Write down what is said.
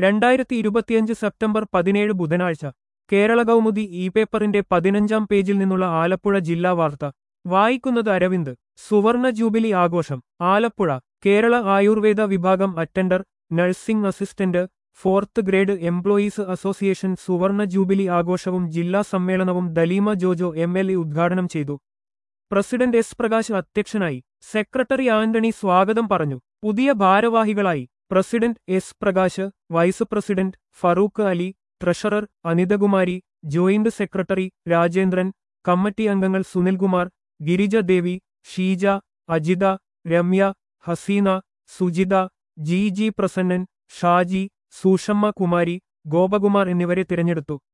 രണ്ടായിരത്തി ഇരുപത്തിയഞ്ച് സെപ്റ്റംബർ പതിനേഴ് ബുധനാഴ്ച കേരള കൗമുദി ഇ പേപ്പറിന്റെ പതിനഞ്ചാം പേജിൽ നിന്നുള്ള ആലപ്പുഴ ജില്ലാ വാർത്ത വായിക്കുന്നത് അരവിന്ദ് സുവർണ ജൂബിലി ആഘോഷം ആലപ്പുഴ കേരള ആയുർവേദ വിഭാഗം attender nursing assistant fourth grade employees association സുവർണ ജൂബിലി ആഘോഷവും ജില്ലാ സമ്മേളനവും Daleema Jojo M L A ഉദ്ഘാടനം ചെയ്തു പ്രസിഡന്റ് എസ് പ്രകാശ് അധ്യക്ഷനായി സെക്രട്ടറി ആന്റണി സ്വാഗതം പറഞ്ഞു പുതിയ ഭാരവാഹികളായി president S Prakash vice president Farooq Ali treasurer Anithakumari joint secretary Rajendran committee അംഗങ്ങൾ സുനിൽകുമാർ ഗിരിജ ദേവി ഷീജ അജിത രമ്യ ഹസീന സുജിത ജി ജി പ്രസന്നൻ ഷാജി സൂഷമ്മ കുമാരി ഗോപകുമാർ എന്നിവരെ തിരഞ്ഞെടുത്തു